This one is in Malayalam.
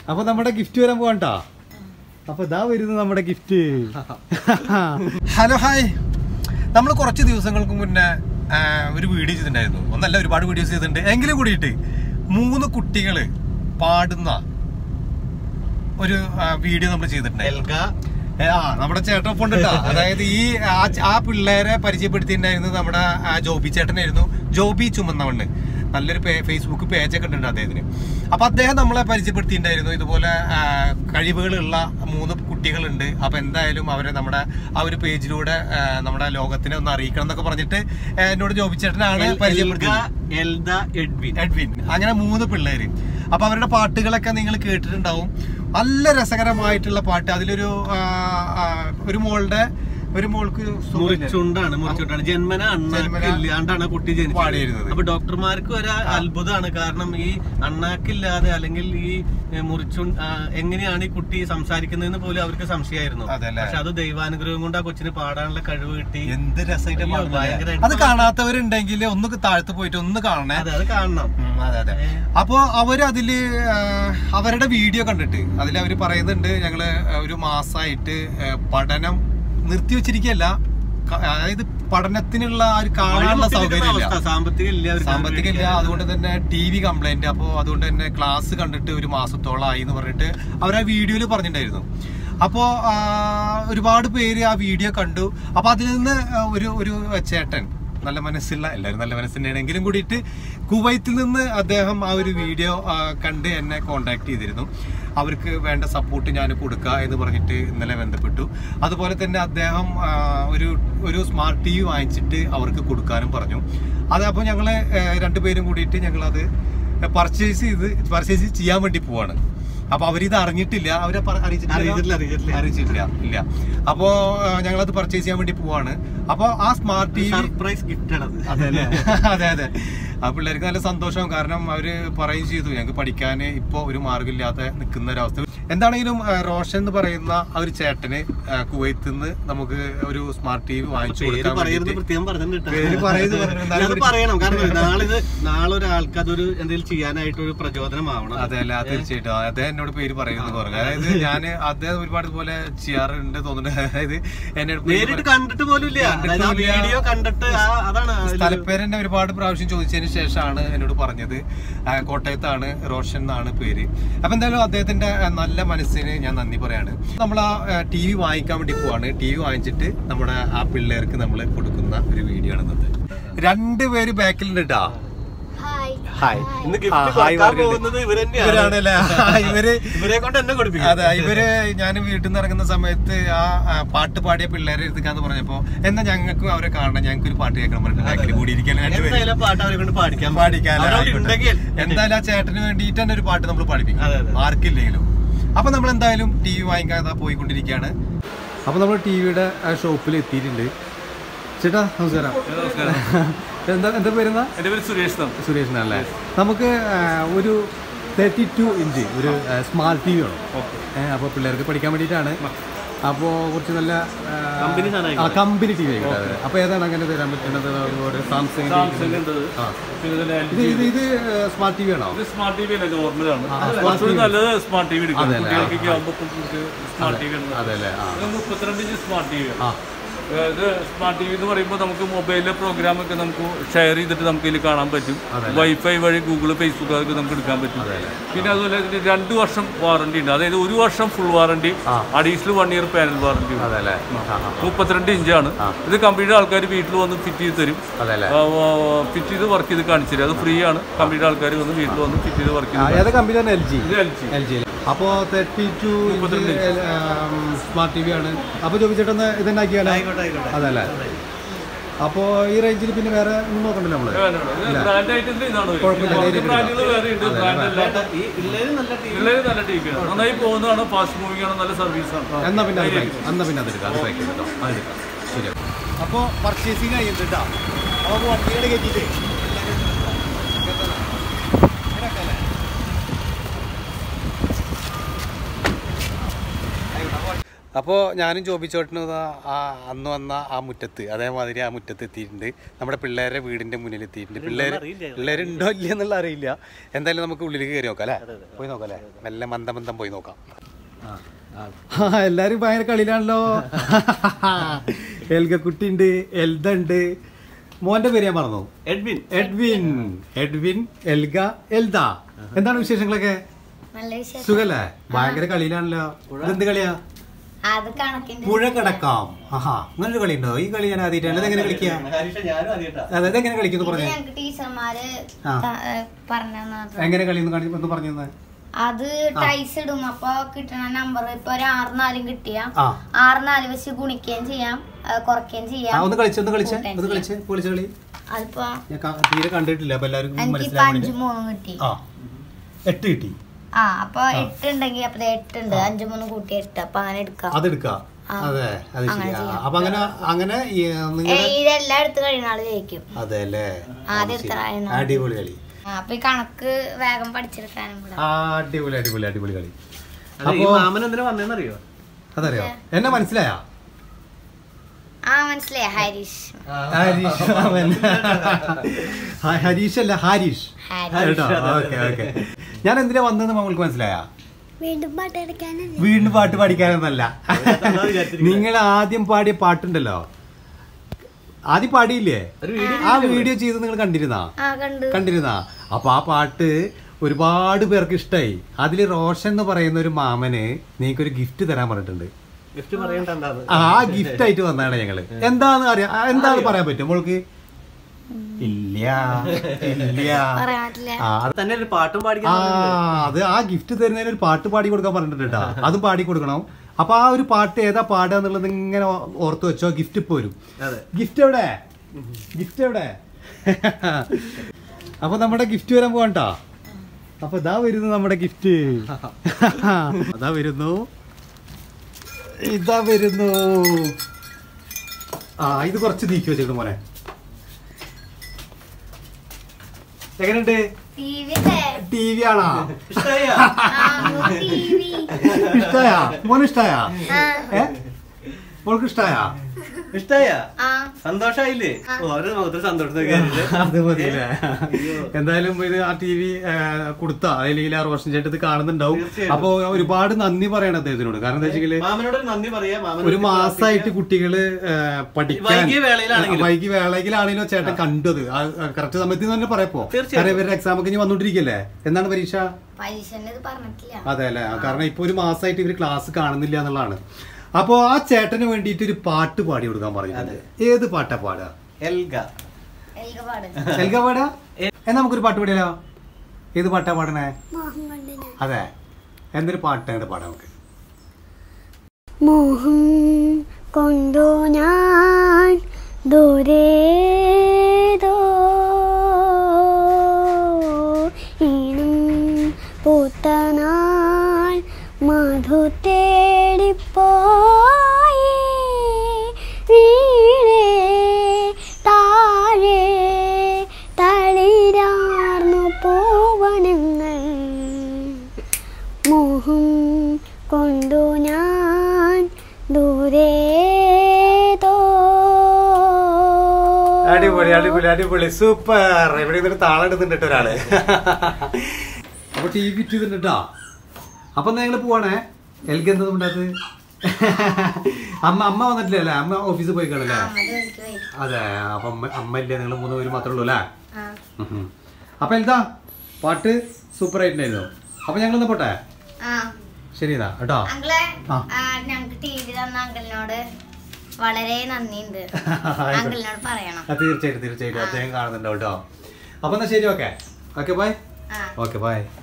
അപ്പൊ നമ്മുടെ ഗിഫ്റ്റ് വരാൻ പോകണ്ടാ അപ്പൊ ഇതാ വരുന്നു നമ്മുടെ ഗിഫ്റ്റ് ഹലോ ഹായ് നമ്മൾ കുറച്ച് ദിവസങ്ങൾക്ക് മുന്നേ ആ, ഒരു വീഡിയോ ചെയ്തിട്ടുണ്ടായിരുന്നു ഒന്നല്ല ഒരുപാട് വീഡിയോസ് ചെയ്തിട്ടുണ്ട് എങ്കിലും കൂടിയിട്ട് മൂന്ന് കുട്ടികള് പാടുന്ന ഒരു വീഡിയോ നമ്മൾ ചെയ്തിട്ടുണ്ടായിരുന്നു ഏ, ആ നമ്മുടെ ചേട്ടൻ ഒപ്പം ഉണ്ട് ട്ടോ. അതായത് ഈ ആ ച- ആ പിള്ളേരെ പരിചയപ്പെടുത്തിയിട്ടുണ്ടായിരുന്നത് നമ്മുടെ ആ, ജോബി ചേട്ടനായിരുന്നു ജോബി ചുമന്നവണ്ണ് നല്ലൊരു പേ- ഫേസ്ബുക്ക് പേജൊക്കെ ഉണ്ട് അദ്ദേഹത്തിന് അപ്പൊ അദ്ദേഹം നമ്മളെ പരിചയപ്പെടുത്തിയിട്ടുണ്ടായിരുന്നു ഇതുപോലെ ആ, കഴിവുകളുള്ള മൂന്ന് കുട്ടികളുണ്ട് അപ്പൊ എന്തായാലും അവരെ നമ്മുടെ ആ ഒരു പേജിലൂടെ ആ, നമ്മുടെ ലോകത്തിനെ ഒന്ന് അറിയിക്കണം എന്നൊക്കെ പറഞ്ഞിട്ട് ആ, എന്നോട് ജോബി ചേട്ടനാണ് പരിചയപ്പെടുത്തിയത് എൽദ എഡ്വിൻ എഡ്വിൻ അങ്ങനെ മൂന്ന് പിള്ളേര് അപ്പൊ അവരുടെ പാട്ടുകളൊക്കെ നിങ്ങൾ കേട്ടിട്ടുണ്ടാവും നല്ല രസകരമായിട്ടുള്ള പാട്ട് അതിലൊരു ആ, ആ, ഒരു മോളുടെ ഒരു മോൾക്ക് സുഖമില്ല. മുറിച്ചുണ്ടാണ് മുറിച്ചുണ്ടാണ് ജന്മന അണ്ണാക്ക് ജന്മനാ ഇല്ലാണ്ടാണ് കുട്ടി പാടിയിരുന്നത്. ജനിച്ചത് അപ്പൊ ഡോക്ടർമാർക്ക് ഒരു അത്ഭുതമാണ് കാരണം ഈ അണ്ണാക്കില്ലാതെ അല്ലെങ്കിൽ ഈ ഏ, മുറിച്ചു ആ, എങ്ങനെയാണ് ഈ കുട്ടി സംസാരിക്കുന്നതെന്ന് പോലും അവർക്ക് സംശയമായിരുന്നു അതെല്ലേ? പക്ഷെ അത് ദൈവാനുഗ്രഹം കൊണ്ട് ആ കൊച്ചിന് പാടാനുള്ള കഴിവ് കിട്ടി എന്ത് രസമായിട്ട് അയ്യോ, പാടുന്നത്. ഭയങ്കരായിട്ട് അത് കാണാത്തവരുണ്ടെങ്കിൽ ഒന്ന് താഴത്ത് പോയിട്ട് ഒന്ന് കാണണേ അതെ അത് കാണണം ഉം, അതെ അതെ അപ്പോ അവര് അതില് ആ, അവരുടെ വീഡിയോ കണ്ടിട്ട് അതിൽ അവര് പറയുന്നുണ്ട് ഞങ്ങള് ഒരു മാസമായിട്ട് ആ, പഠനം നിർത്തി വെച്ചിരിക്കല്ല അതായത് പഠനത്തിനുള്ള ആ ഒരു കാണാനുള്ള സൗകര്യം ഇല്ല അവസ്ഥ സാമ്പത്തികം ഇല്ല അവർക്ക് സാമ്പത്തികം ഇല്ല അതുകൊണ്ട് തന്നെ ടി വി കംപ്ലൈന്റ് അപ്പോൾ അതുകൊണ്ട് തന്നെ ക്ലാസ് കണ്ടിട്ട് ഒരു മാസത്തോളമായി എന്ന് പറഞ്ഞിട്ട് അവർ ആ വീഡിയോയിൽ പറഞ്ഞിട്ടുണ്ടായിരുന്നു അപ്പോൾ ഒരുപാട് പേര് ആ വീഡിയോ കണ്ടു അപ്പോൾ അതിൽ നിന്ന് ആ, ഒരു ഒരു ചേട്ടൻ നല്ല മനസ്സുള്ള എല്ലാവരും നല്ല മനസ്സിൻ്റെയാണെങ്കിലും കൂടിയിട്ട് കുവൈത്തിൽ നിന്ന് അദ്ദേഹം ആ ഒരു വീഡിയോ ആ, കണ്ട് എന്നെ കോണ്ടാക്ട് ചെയ്തിരുന്നു അവർക്ക് വേണ്ട സപ്പോർട്ട് ഞാൻ കൊടുക്കുക എന്ന് പറഞ്ഞിട്ട് ഇന്നലെ ബന്ധപ്പെട്ടു അതുപോലെ തന്നെ അദ്ദേഹം ആ, ഒരു ഒരു സ്മാർട്ട് ടി വി വാങ്ങിച്ചിട്ട് അവർക്ക് കൊടുക്കാനും പറഞ്ഞു അത് അപ്പോൾ ഞങ്ങൾ രണ്ടുപേരും കൂടിയിട്ട് ഞങ്ങളത് പർച്ചേസ് ചെയ്ത് പർച്ചേസ് ചെയ്യാൻ വേണ്ടി പോവാണ് അപ്പൊ അവരിത് അറിഞ്ഞിട്ടില്ല അവരെ പറ- അറിയിച്ചിട്ടില്ല, അറിയിച്ചിട്ടില്ല അറിയിച്ചിട്ടില്ല. അറിയിച്ചിട്ടില്ല ഇല്ല അപ്പോ ആ, ഞങ്ങളത് പർച്ചേസ് ചെയ്യാൻ വേണ്ടി പോവാണ് അപ്പൊ ആ smart T V surprise gift ആണ് അത് അതെ അല്ലേ? അതെ അതെ ആ പിള്ളേർക്ക് നല്ല സന്തോഷം കാരണം അവര് പറയും ചെയ്തു ഞങ്ങൾക്ക് പഠിക്കാൻ ഇപ്പൊ ഒരു മാർഗമില്ലാതെ നിൽക്കുന്ന ഒരവസ്ഥ എന്താണെങ്കിലും ആ, റോഷൻ എന്ന് പറയുന്ന ആ ഒരു ചേട്ടന് ആ, കുവൈത്തിൽ നിന്ന് നമുക്ക് ഒരു സ്മാർട്ട് ടി വി വാങ്ങിച്ചു പേര് കൊടുക്കാൻ പറയുന്നത് വേണ്ടിയിട്ട് പ്രത്യേകം പറഞ്ഞിട്ടുണ്ട് പേര് പറയുന്നത് പറഞ്ഞു. എന്നാലും അത് ഒരു- പറയണം കാരണം നാളെ ഇത് നാളെ ഒരാൾക്ക് അതൊരു എന്തെങ്കിലും ചെയ്യാനായിട്ട് ഒരു പ്രചോദനമാവണം അതെ അല്ല തീർച്ചയായിട്ടും അദ്ദേഹം എന്നോട് പേര് പറയുന്നു പറഞ്ഞു അതായത് ഞാൻ അദ്ദേഹം ഒരുപാട് പോലെ ചെയ്യാറുണ്ട് തോന്നുന്നുണ്ട് അതായത് എന്നോട് പേര് നേരിട്ട് കണ്ടിട്ട് പോലും ഇല്ല അതായത് ആ കണ്ടിട്ടുമില്ല. വീഡിയോ കണ്ടിട്ട് ആ- അതാണ് അതിലൊരു- സ്ഥലപ്പേര് തന്നെ ഒരുപാട് പ്രാവശ്യം ചോദിച്ചതിന് ശേഷമാണ് എന്നോട് പറഞ്ഞത് ആ, കോട്ടയത്താണ് റോഷൻ എന്നാണ് പേര് അപ്പൊ എന്തായാലും അദ്ദേഹത്തിന്റെ ആ, നല്ല മനസ്സിന് ഞാൻ നന്ദി പറയാണ് നമ്മൾ ആ ടി വി വാങ്ങിക്കാൻ വേണ്ടി പോവാണ് ടി വി വാങ്ങിച്ചിട്ട് നമ്മുടെ ആ പിള്ളേർക്ക് നമ്മൾ കൊടുക്കുന്ന ഒരു വീഡിയോ ആണ് ഇന്നത്തെ രണ്ടുപേര് ബാക്കിലുണ്ട് കേട്ടാ ഹായ് ഹായ് ഇന്ന് ആ, ഗിഫ്റ്റ് ഹായ് കൊടുക്കാൻ പറഞ്ഞിട്ട്. പോകുന്നത് ഇവര് തന്നെയാണ് ഇവരാണല്ലേ ഇവര് ഇവരെ കൊണ്ട് എന്നെ കൊടുപ്പിക്കും അതെ ഇവര് ഞാൻ വീട്ടിൽ നിന്ന് ഇറങ്ങുന്ന സമയത്ത് ആ ആ, പാട്ട് പാടിയ പിള്ളേരെ എടുക്കാന്ന് പറഞ്ഞപ്പോ എന്നാ ഞങ്ങൾക്കും അവരെ കാണണം ഞങ്ങൾക്ക് ഒരു പാട്ട് കേൾക്കണം പറഞ്ഞിട്ട് ബാക്കിൽ കൂടി ഇരിക്കാൻ എന്തായാലും പാട്ട് അവരെ കൊണ്ട് പാടിക്കാൻ പാടിക്കാൻ അവരവിടെ ഉണ്ടെങ്കിൽ എന്തായാലും ആ ചേട്ടന് വേണ്ടിയിട്ട് തന്നെ ഒരു പാട്ട് നമ്മൾ പഠിപ്പിക്കും അതെ, അതെ. ആർക്കില്ലെങ്കിലും അപ്പൊ നമ്മൾ എന്തായാലും ടി വി വാങ്ങിക്കാതെ പോയിക്കൊണ്ടിരിക്കുകയാണ് അപ്പൊ നമ്മൾ ടി വിയുടെ ഷോപ്പിൽ എത്തിയിട്ടുണ്ട് ചേട്ടാ നമസ്കാരം എന്താ എന്താ പേരുന്ന എൻ്റെ പേര് സുരേഷ് എന്നാണ് സുരേഷിനല്ലേ നമുക്ക് ആ, ഒരു തേർട്ടി ടു ഇഞ്ച് ഒരു സ്മാർട്ട് ടി വി വേണം അപ്പോൾ പിള്ളേർക്ക് പഠിക്കാൻ വേണ്ടിയിട്ടാണ് അപ്പോൾ കുറച്ച് നല്ല Company സാധനം ആ കമ്പനി ടി വി ആയിക്കോട്ടെ അപ്പോൾ ഏതാണ് അങ്ങനെ തരാൻ പറ്റുന്നത് ഒരു സാംസങ് സാംസങ് ഉണ്ട് ആ. പിന്നെ ഇതിൽ എൽ ഇത് ഇത് ഇത് സ്മാർട്ട് ടി വി ആണോ ഇത് സ്മാർട്ട് ടി വി അല്ല നോർമലാണ് ആ, smart കുറച്ചുകൂടി TV. നല്ലത് സ്മാർട്ട് ടി വി എടുക്കാം അതെ അല്ലേ? ആ, കുട്ടികൾക്കൊക്കെ ആകുമ്പോൾ സ്മാർട്ട് ടി വി ആണ് അതെ അല്ലേ ആ ഇത് മുപ്പത്തിരണ്ട് ഇഞ്ച് സ്മാർട്ട് ടി വി ആ ഇത് സ്മാർട്ട് ടി വി എന്ന് പറയുമ്പോൾ നമുക്ക് മൊബൈലിലെ പ്രോഗ്രാമൊക്കെ നമുക്ക് ഷെയർ ചെയ്തിട്ട് നമുക്ക് ഇതിൽ കാണാൻ പറ്റും അതെ. വൈഫൈ വഴി ഗൂഗിൾ ഫേസ്ബുക്ക് അതൊക്കെ നമുക്ക് എടുക്കാൻ പറ്റും പിന്നെ അതുപോലെ ഇതിന് രണ്ട് വർഷം വാറണ്ടി ഉണ്ട് അതായത് ഒരു വർഷം full warranty additional one year panel warranty ഉണ്ട് അതെ അല്ലേ ആ ആ മുപ്പത്തിരണ്ട് ഇഞ്ചാണ് ഇത് കമ്പനിയുടെ ആൾക്കാർ വീട്ടിൽ വന്ന് ഫിറ്റ് ചെയ്ത് തരും അതെ അല്ലേ ഫിറ്റ് ചെയ്ത് വർക്ക് ചെയ്ത് കാണിച്ചു തരും അത് ഫ്രീ ആണ് കമ്പനിയുടെ ആൾക്കാർ വന്ന് വീട്ടിൽ വന്ന് ഫിറ്റ് ചെയ്ത് വർക്ക് ആ, ചെയ്ത് ഏതാ കമ്പനി തന്നെ എൽ ജി ഇത് എൽ ജി എൽ ജി അപ്പോൾ thirty two smart T V ആണ് അപ്പോൾ ചോദിച്ചിട്ടൊന്ന് ഇതന്നെ ആക്കിയാലോ ആയിക്കോട്ടെ ആയിക്കോട്ടെ അതല്ലേ അപ്പോൾ ഈ റേഞ്ചിൽ പിന്നെ വേറെ ഒന്നും നോക്കണ്ടല്ലോ നമ്മള് ബ്രാൻഡ് ആയിട്ട് ഇതാണ് കുഴപ്പമില്ല, നേരിട്ട് ബ്രാൻഡുകൾ വേറെ ഉണ്ട് ബ്രാൻഡ് അല്ല ഈ പിള്ളേര് നല്ല ടീം പിള്ളേര് നല്ല ടി വി ആണ് നന്നായി പോകുന്നതാണ് ഫാസ്റ്റ് മൂവിംഗ് ആണ് നല്ല സർവീസ് ആണ് എന്നാ പിന്നെ അത് pack- എന്നാ പിന്നെ അതെടുക്കാം അത് പാക്ക് ചെയ്തോ അതെടുക്കാം ശരി അപ്പോൾ പർച്ചേസിങ് കഴിഞ്ഞിട്ടാ അപ്പോൾ വണ്ടിയുടെ കയറ്റിയിട്ട് അപ്പോൾ ഞാനും ജോബിച്ചോട്ടനും ഇതാ ആ അന്ന് വന്ന ആ മുറ്റത്ത് അതേമാതിരി ആ മുറ്റത്ത് എത്തിയിട്ടുണ്ട് നമ്മുടെ പിള്ളേരുടെ വീടിന്റെ മുന്നിൽ എത്തിയിട്ടുണ്ട് പിള്ളേർ പിള്ളേരുണ്ടോ ഇല്ല എന്നുള്ള അറിയില്ല എന്തായാലും നമുക്ക് ഉള്ളിലേക്ക് കയറി നോക്കാം അല്ലേ പോയി നോക്കാം അല്ലേ മെല്ലെ മന്ദം മന്ദം പോയി നോക്കാം എല്ലാരും ഭയങ്കര കളിയിലാണല്ലോ എൽഗക്കുട്ടി ഉണ്ട് എൽദ ഉണ്ട് മോന്റെ പേര് ഞാൻ പറഞ്ഞു എഡ്വിൻ എഡ്വിൻ എഡ്വിൻ എൽഗ എൽദ എന്താണ് വിശേഷങ്ങളൊക്കെ നല്ല വിശേഷം സുഖല്ലേ ഭയങ്കര കളിയിലാണല്ലോ ഇതെന്ത് കളിയാ അത് കണക്കിന്റെ പുഴ കിടക്കാം ആഹാ അങ്ങനെ ഒരു കളി ഉണ്ടോ ഈ കളി ഞാൻ ആദ്യമായിട്ടാണ് അതെങ്ങനെ കളിക്കുക ഹരീഷ ഞാനും അറിയട്ടാ അതായത് എങ്ങനെ കളിക്കുന്നു ഇത് പറഞ്ഞേ ഞങ്ങക്ക് ടീച്ചർമാര് ആ. പറഞ്ഞു എങ്ങനെ കളിന്ന് കാണി ഒന്ന് പറഞ്ഞു തന്നെ അത് ടൈസ് ഇടും അപ്പൊ കിട്ടണ നമ്പർ ഇപ്പൊ ഒരു ആറ് നാലും കിട്ടിയ ആ ആറ് നാല് വെച്ച് ഗുണിക്കുകയും ചെയ്യാം ആ, കുറയ്ക്കുകയും ആ, ചെയ്യാം ഒന്ന് കളിച്ച് ഒന്ന് കളിച്ച് കൂട്ടുകയും ഒന്ന് കളിച്ച് പൊളിച്ച കളി അതിപ്പോ ഞാൻ ക- തീരെ കണ്ടിട്ടില്ല അപ്പൊ എല്ലാവർക്കും എനിക്കിപ്പൊ മനസ്സിലാവാൻ അഞ്ചു വേണ്ടി മൂന്നും കിട്ടി ആ എട്ട് കിട്ടി ആ അപ്പൊ എട്ട് ഉണ്ടെങ്കിൽ അപ്പൊ ദേ എട്ടുണ്ട് അഞ്ചു മൂന്ന് കൂട്ടി എട്ട് അപ്പൊ അങ്ങനെ എടുക്കാം അതെടുക്കാം ആ. അതെ അത് അങ്ങനെ ശരി ആ, ചെയ്യാം. അപ്പൊ അങ്ങനെ അങ്ങനെ ഈ, ഏ, നിങ്ങളെ ഇതെല്ലാം എടുത്ത് കഴിയുന്ന ആള് ജയിക്കും അതെ അല്ലേ ആദ്യം എത്ര ആയിരുന്നു? അടിപൊളി കളി ആ, അപ്പൊ ഈ കണക്ക് വേഗം പഠിച്ചെടുക്കാനും കൂടെ ആ അടിപൊളി അടിപൊളി അടിപൊളി കളി അതെ ഈ അപ്പോ മാമൻ എന്തിനാ വന്നേന്നറിയോ അതറിയോ എന്നെ മനസ്സിലായാ ആ മനസ്സിലായി ഹരീഷ് ഹരീഷ് അവൻ. ഹ- ഹരീഷ് അല്ല ഹാരീഷ് ഹാരിഷ് കേട്ടോ ഓക്കെ ഓക്കെ ഞാൻ എന്തിനാ വന്നതെന്ന് മമ്മൾക്ക് മനസ്സിലായാ വീണ്ടും പാട്ടെടുക്കാനല്ലേ വീണ്ടും പാട്ട് പാടിക്കാനൊന്നല്ല നിങ്ങൾ ആദ്യം പാടിയ പാട്ടുണ്ടല്ലോ ആദ്യം പാടിയില്ലേ ഒരു ആ വീഡിയോ ചെയ്ത് നിങ്ങൾ കണ്ടിരുന്നാ ആ കണ്ടു കണ്ടിരുന്നാ അപ്പൊ ആ പാട്ട് ഒരുപാട് പേർക്ക് ഇഷ്ടായി അതില് റോഷൻ എന്ന് പറയുന്ന ഒരു മാമന് നീക്കൊരു ഗിഫ്റ്റ് തരാൻ പറഞ്ഞിട്ടുണ്ട് ഗിഫ്റ്റ് പറയണ്ടാന്ന് ആ ഗിഫ്റ്റ് ആയിട്ട് വന്നതാണ് ഞങ്ങള് എന്താന്ന് അറിയാം ആ, എന്താന്ന് പറയാൻ പറ്റും മോൾക്ക് ഇല്ല ഇല്ല പറയാൻ പറ്റില്ല ആ അത് തന്നെ ഒരു പാട്ടും ആ പാടിക്കാൻ അത് ആ ഗിഫ്റ്റ് തരുന്നതിന് ഒരു പാട്ട് പാടി കൊടുക്കാൻ പറഞ്ഞിട്ടുണ്ട് കേട്ടോ അതും പാടി കൊടുക്കണം അപ്പൊ ആ ഒരു പാട്ട് ഏതാ പാടുക എന്നുള്ളത് ഇങ്ങനെ ഓർത്ത് വെച്ചോ ഗിഫ്റ്റ് ഇപ്പൊ വരും അതെ ഗിഫ്റ്റ് എവിടെ ഗിഫ്റ്റ് എവിടെ അപ്പൊ നമ്മുടെ ഗിഫ്റ്റ് വരാൻ പോകണ്ട അപ്പൊ ഇതാ വരുന്നു നമ്മുടെ ഗിഫ്റ്റ് അതാ വരുന്നു ഇതാ വരുന്നു ആ ഇത് കുറച്ച് നീക്കി വെച്ചേക്കുന്നു മോനെ എങ്ങനെയുണ്ട് ടി വി അല്ലേ ടി വി ആണോ ഇഷ്ടായോ? ആ ടി വി ഇഷ്ടായ മോന് ഇഷ്ടായ ആ ഏ മോൾക്ക് ഇഷ്ടായ ഇഷ്ടായ ആ സന്തോഷായില്ലേ ഓരോ മുഖത്ത് സന്തോഷത്തെ കയറിയിട്ട് അത് മതിയല്ലേ എന്തായാലും ഇത് ആ ടി വി കൊടുത്ത അല്ലെങ്കിൽ ആ റോഷൻ ചേട്ടൻ ഇത് കാണുന്നുണ്ടാവും തീർച്ചയായിട്ടും. അപ്പൊ ഒരുപാട് നന്ദി പറയണം അദ്ദേഹത്തിനോട് കാരണം എന്താ വെച്ചെങ്കില് മാമനോട് ഒരു നന്ദി പറയാ മാമൻ ഒരു മാസമായിട്ട് കുട്ടികള് ആ, പഠിക്കാൻ വൈകിയ വേളയിലാണെങ്കിലും. വൈകി വേളയിലാണെങ്കിലോ ചേട്ടൻ കണ്ടത് കറക്റ്റ് സമയത്ത് തന്നെ പറയപ്പോ തീർച്ചയായും. കാരണം ഇവരുടെ എക്സാം ഒക്കെ ഇനി വന്നോണ്ടിരിക്കല്ലേ എന്താണ് പരീക്ഷ പരീക്ഷന്റെ ഇത് പറഞ്ഞിട്ടില്ല അതെ അല്ലേ ആ, കാരണം ഇപ്പൊ ഒരു മാസമായിട്ട് ഇവര് ക്ലാസ് കാണുന്നില്ല എന്നുള്ളതാണ് അപ്പൊ ആ ചേട്ടന് വേണ്ടിയിട്ട് ഒരു പാട്ട് പാടി കൊടുക്കാൻ പറഞ്ഞിട്ടുണ്ട് ഏത് പാട്ടാ പാടുക എൽഗ എനിക്ക് പാടും എൽഗ പാടാ എന്നാ നമുക്കൊരു പാട്ട് പാടിയാലോ ഏത് പാട്ടാ പാടണേ അതെ എന്തൊരു പാട്ട് അങ്ങോട്ട് പാടാം നമുക്ക് മോഹം കൊണ്ടു ഞാൻ ദൂരേതോ ഇനും പൂത്തനാൾ മധു തേടിപ്പോയി വീണേ താഴെ തളിരാർന്നു പൂവനങ്ങൾ മോഹം കൊണ്ടു ഞാൻ ദൂരേതോ അടിപൊളി അടിപൊളി അടിപൊളി സൂപ്പർ ഇവിടെ ഇതൊരു താളം എടുത്തിട്ട് ഒരാള് അപ്പൊ ടി വി ഇട്ടിട്ടുണ്ടാ അപ്പൊ ഞങ്ങൾ പോവാണേ എൽക്ക് എന്താ ഉണ്ടായത് അമ്മ അമ്മ വന്നിട്ടില്ലല്ലേ അമ്മ ഓഫീസിൽ പോയി കാണല്ലേ അമ്മ ജോലിക്ക് പോയി അതെ അപ്പൊ അമ്മ അമ്മ ഇല്ലേ നിങ്ങൾ മൂന്ന് പേര് മാത്രമേ ഉള്ളൂ അല്ലേ ആ ഉം. അപ്പൊ എന്താ പാട്ട് സൂപ്പർ ആയിട്ടുണ്ടായിരുന്നു അപ്പൊ ഞങ്ങൾ പോട്ടെ ആ ശരി എന്നാ കേട്ടോ അങ്കിളെ ആ. ആ, ഞങ്ങക്ക് ടി വി തന്ന അങ്കിളിനോട് വളരെ നന്ദിയുണ്ട് അങ്കിളിനോട് പറയണം ആ, തീർച്ചയായിട്ടും തീർച്ചയായിട്ടും അദ്ദേഹം കാണുന്നുണ്ടോ കേട്ടോ അപ്പൊ എന്നാ ശരി ഓക്കെ ഓക്കെ ബൈ ആ ഓക്കെ ബൈ